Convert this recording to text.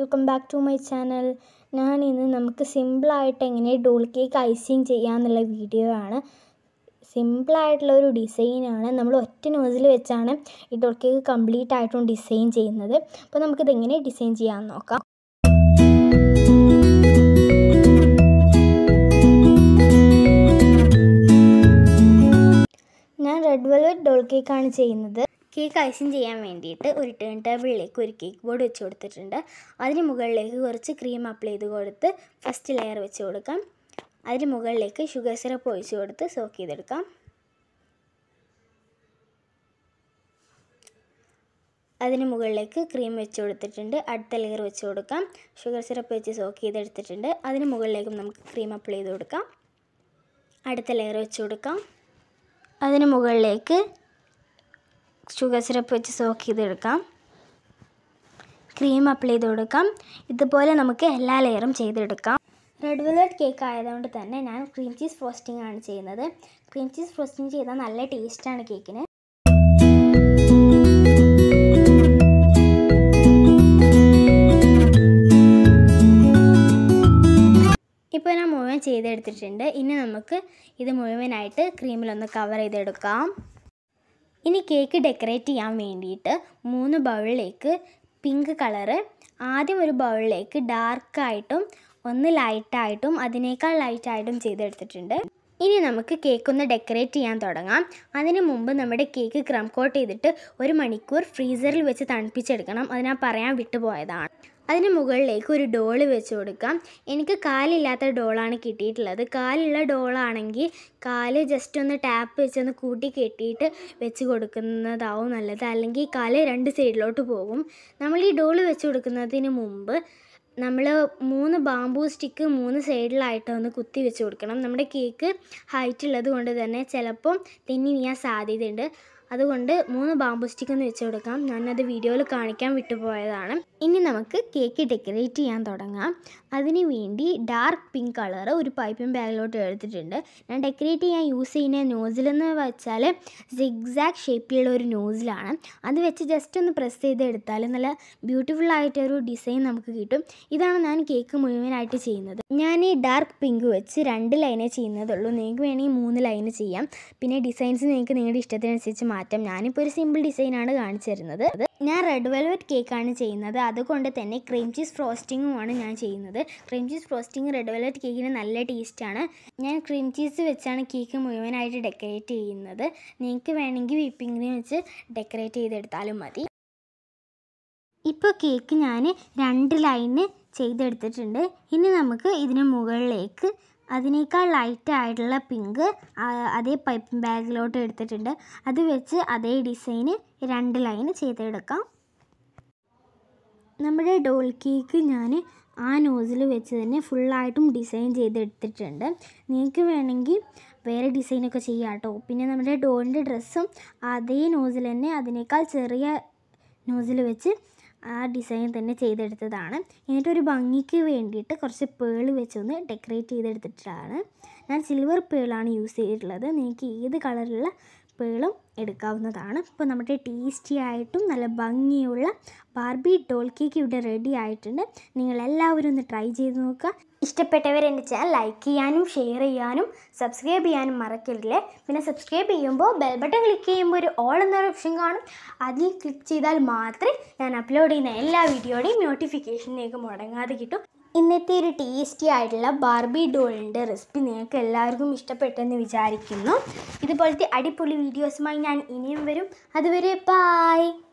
welcome back to my channel ഞാൻ ഇന്ന് നമുക്ക് സിമ്പിളായിട്ട് എങ്ങനെ ഡോൾ കേക്ക് ഐസിങ് ചെയ്യാമെന്നുള്ള വീഡിയോ ആണ് സിമ്പിളായിട്ടുള്ള ഒരു ഡിസൈനാണ് നമ്മൾ ഒറ്റ നോസിൽ വെച്ചാണ് ഈ ഡോൾ കേക്ക് കംപ്ലീറ്റ് ആയിട്ടും ഡിസൈൻ ചെയ്യുന്നത് അപ്പോൾ നമുക്കിത് എങ്ങനെ ഡിസൈൻ ചെയ്യാമെന്ന് നോക്കാം ഞാൻ റെഡ് വെൽവെറ്റ് ഡോൾ കേക്കാണ് ചെയ്യുന്നത് കേക്ക് ഐസിങ് ചെയ്യാൻ വേണ്ടിയിട്ട് ഒരു ടേൺ ടേബിളിലേക്ക് ഒരു കേക്ക് ബോർഡ് വെച്ച് കൊടുത്തിട്ടുണ്ട് അതിന് മുകളിലേക്ക് കുറച്ച് ക്രീം അപ്ലൈ ചെയ്ത് കൊടുത്ത് ഫസ്റ്റ് ലെയർ വെച്ച് കൊടുക്കാം അതിന് മുകളിലേക്ക് ഷുഗർ സിറപ്പ് ഒഴിച്ച് കൊടുത്ത് സോക്ക് ചെയ്തെടുക്കാം അതിന് മുകളിലേക്ക് ക്രീം വെച്ച് കൊടുത്തിട്ടുണ്ട് അടുത്ത ലെയർ വെച്ച് കൊടുക്കാം ഷുഗർ സിറപ്പ് വെച്ച് സോക്ക് ചെയ്തെടുത്തിട്ടുണ്ട് അതിന് മുകളിലേക്കും നമുക്ക് ക്രീം അപ്ലൈ ചെയ്ത് കൊടുക്കാം അടുത്ത ലെയർ വെച്ച് കൊടുക്കാം അതിന് മുകളിലേക്ക് ഷുഗർ സിറപ്പ് വെച്ച് സോക്ക് ചെയ്തെടുക്കാം ക്രീം അപ്ലൈ ചെയ്ത് കൊടുക്കാം ഇതുപോലെ നമുക്ക് എല്ലാ ലെയറും ചെയ്തെടുക്കാം റെഡ് വെൽവെറ്റ് കേക്ക് ആയതുകൊണ്ട് തന്നെ ഞാൻ ക്രീം ചീസ് ഫ്രോസ്റ്റിംഗ് ആണ് ചെയ്യുന്നത് ക്രീം ചീസ് ഫ്രോസ്റ്റിംഗ് ചെയ്താൽ നല്ല ടേസ്റ്റാണ് കേക്കിന് ഇപ്പോൾ ഞാൻ മുഴുവൻ ചെയ്തെടുത്തിട്ടുണ്ട് ഇനി നമുക്ക് ഇത് മുഴുവനായിട്ട് ക്രീമിലൊന്ന് കവർ ചെയ്തെടുക്കാം ഇനി കേക്ക് ഡെക്കറേറ്റ് ചെയ്യാൻ വേണ്ടിയിട്ട് മൂന്ന് ബൗളിലേക്ക് പിങ്ക് കളറ് ആദ്യം ഒരു ബൗളിലേക്ക് ഡാർക്കായിട്ടും ഒന്ന് ലൈറ്റായിട്ടും അതിനേക്കാൾ ലൈറ്റായിട്ടും ചെയ്തെടുത്തിട്ടുണ്ട് ഇനി നമുക്ക് കേക്ക് ഒന്ന് ഡെക്കറേറ്റ് ചെയ്യാൻ തുടങ്ങാം അതിന് മുമ്പ് നമ്മുടെ കേക്ക് ക്രം കോട്ട് ചെയ്തിട്ട് ഒരു മണിക്കൂർ ഫ്രീസറിൽ വെച്ച് തണുപ്പിച്ചെടുക്കണം അത് ഞാൻ പറയാൻ വിട്ടുപോയതാണ് അതിന് മുകളിലേക്ക് ഒരു ഡോള് വെച്ച് കൊടുക്കാം എനിക്ക് കാലില്ലാത്ത ഡോളാണ് കിട്ടിയിട്ടുള്ളത് കാലുള്ള ഡോളാണെങ്കിൽ കാല് ജസ്റ്റ് ഒന്ന് ടാപ്പ് വെച്ച് ഒന്ന് കൂട്ടി കെട്ടിയിട്ട് വെച്ച് കൊടുക്കുന്നതാവും നല്ലത് അല്ലെങ്കിൽ കാല് രണ്ട് സൈഡിലോട്ട് പോകും നമ്മൾ ഈ ഡോള് വെച്ച് കൊടുക്കുന്നതിന് മുമ്പ് നമ്മൾ മൂന്ന് ബാംബൂ സ്റ്റിക്ക് മൂന്ന് സൈഡിലായിട്ട് ഒന്ന് കുത്തി വെച്ച് കൊടുക്കണം നമ്മുടെ കേക്ക് ഹൈറ്റ് ഉള്ളത് കൊണ്ട് തന്നെ ചിലപ്പം തെന്നി വീഴാൻ സാധ്യതയുണ്ട് അതുകൊണ്ട് മൂന്ന് ബാംബു സ്റ്റിക്ക് ഒന്ന് വെച്ച് കൊടുക്കാം ഞാനത് വീഡിയോയിൽ കാണിക്കാൻ വിട്ടുപോയതാണ് ഇനി നമുക്ക് കേക്ക് ഡെക്കറേറ്റ് ചെയ്യാൻ തുടങ്ങാം അതിന് വേണ്ടി ഡാർക്ക് പിങ്ക് കളർ ഒരു പൈപ്പിംഗ് ബാഗിലോട്ട് എടുത്തിട്ടുണ്ട് ഞാൻ ഡെക്കറേറ്റ് ചെയ്യാൻ യൂസ് ചെയ്യുന്ന നോസിലെന്ന് വെച്ചാൽ സിഗ്സാഗ് ഷേപ്പിലുള്ള ഒരു നോസിലാണ് അത് വെച്ച് ജസ്റ്റ് ഒന്ന് പ്രസ് ചെയ്ത് എടുത്താൽ നല്ല ബ്യൂട്ടിഫുൾ ആയിട്ടൊരു ഡിസൈൻ നമുക്ക് കിട്ടും ഇതാണ് ഞാൻ കേക്ക് മുഴുവനായിട്ട് ചെയ്യുന്നത് ഞാൻ ഈ ഡാർക്ക് പിങ്ക് വെച്ച് രണ്ട് ലൈനേ ചെയ്യുന്നതുള്ളൂ നിങ്ങൾക്ക് വേണമെങ്കിൽ മൂന്ന് ലൈന് ചെയ്യാം പിന്നെ ഡിസൈൻസ് നിങ്ങൾക്ക് നിങ്ങളുടെ ഇഷ്ടത്തിനനുസരിച്ച് മാറ്റാം ഞാനിപ്പോൾ ഒരു സിമ്പിൾ ഡിസൈനാണ് കാണിച്ചു തരുന്നത് ഞാൻ റെഡ് വെൽവെറ്റ് കേക്കാണ് ചെയ്യുന്നത് അതുകൊണ്ട് തന്നെ ക്രീം ചീസ് ഫ്രോസ്റ്റിങ്ങുമാണ് ഞാൻ ചെയ്യുന്നത് cream cheese frosting red velvet കേക്കിന് നല്ല ടേസ്റ്റാണ് ഞാൻ ക്രീം ചീസ് വെച്ചാണ് കേക്ക് മുഴുവനായിട്ട് ഡെക്കറേറ്റ് ചെയ്യുന്നത് നിങ്ങൾക്ക് വേണമെങ്കിൽ വിപ്പിംഗ് ക്രീം വെച്ച് ഡെക്കറേറ്റ് ചെയ്തെടുത്താലും മതി ഇപ്പോൾ കേക്ക് ഞാൻ രണ്ട് ലൈന് ചെയ്തെടുത്തിട്ടുണ്ട് ഇനി നമുക്ക് ഇതിന് മുകളിലേക്ക് അതിനേക്കാൾ ലൈറ്റ് ആയിട്ടുള്ള പിങ്ക് അതേ പൈപ്പിംഗ് ബാഗിലോട്ട് എടുത്തിട്ടുണ്ട് അത് വെച്ച് അതേ ഡിസൈന് രണ്ട് ലൈന് ചെയ്തെടുക്കാം നമ്മുടെ ഡോൾ കേക്ക് ഞാൻ ആ നോസിൽ വെച്ച് തന്നെ ഫുള്ളായിട്ടും ഡിസൈൻ ചെയ്തെടുത്തിട്ടുണ്ട് നിങ്ങൾക്ക് വേണമെങ്കിൽ വേറെ ഡിസൈനൊക്കെ ചെയ്യാം കേട്ടോ പിന്നെ നമ്മുടെ ഡോളിൻ്റെ ഡ്രസ്സും അതേ നോസിൽ തന്നെ അതിനേക്കാൾ ചെറിയ നോസിൽ വെച്ച് ആ ഡിസൈൻ തന്നെ ചെയ്തെടുത്തതാണ് എന്നിട്ടൊരു ഭംഗിക്ക് വേണ്ടിയിട്ട് കുറച്ച് പേൾ വെച്ചൊന്ന് ഡെക്കറേറ്റ് ചെയ്തെടുത്തിട്ടാണ് ഞാൻ സിൽവർ പേളാണ് യൂസ് ചെയ്തിട്ടുള്ളത് നിങ്ങൾക്ക് ഏത് കളറിലുള്ള പേളും എടുക്കാവുന്നതാണ് ഇപ്പോൾ നമ്മുടെ ടേസ്റ്റി ആയിട്ടും നല്ല ഭംഗിയുള്ള ബാർബി ഡോൾ കേക്ക് ഇവിടെ റെഡി ആയിട്ടുണ്ട് നിങ്ങൾ എല്ലാവരും ഒന്ന് ട്രൈ ചെയ്ത് നോക്കുക ഇഷ്ടപ്പെട്ടവർ എൻ്റെ ചാനൽ ലൈക്ക് ചെയ്യാനും ഷെയർ ചെയ്യാനും സബ്സ്ക്രൈബ് ചെയ്യാനും മറക്കരുതേ പിന്നെ സബ്സ്ക്രൈബ് ചെയ്യുമ്പോൾ ബെൽ ബട്ടൺ ക്ലിക്ക് ചെയ്യുമ്പോൾ ഒരു ഓൾ എന്നൊരു ഓപ്ഷൻ കാണും അതിൽ ക്ലിക്ക് ചെയ്താൽ മാത്രമേ ഞാൻ അപ്ലോഡ് ചെയ്യുന്ന എല്ലാ വീഡിയോയുടെയും നോട്ടിഫിക്കേഷൻ നിങ്ങൾക്ക് മുടങ്ങാതെ കിട്ടും ഇന്നത്തെ ഒരു ടേസ്റ്റി ആയിട്ടുള്ള ബാർബി ഡോളിൻ്റെ റെസിപ്പി നിങ്ങൾക്ക് എല്ലാവർക്കും ഇഷ്ടപ്പെട്ടെന്ന് വിചാരിക്കുന്നു ഇതുപോലത്തെ അടിപൊളി വീഡിയോസുമായി ഞാൻ ഇനിയും വരും അതുവരെ ബായ്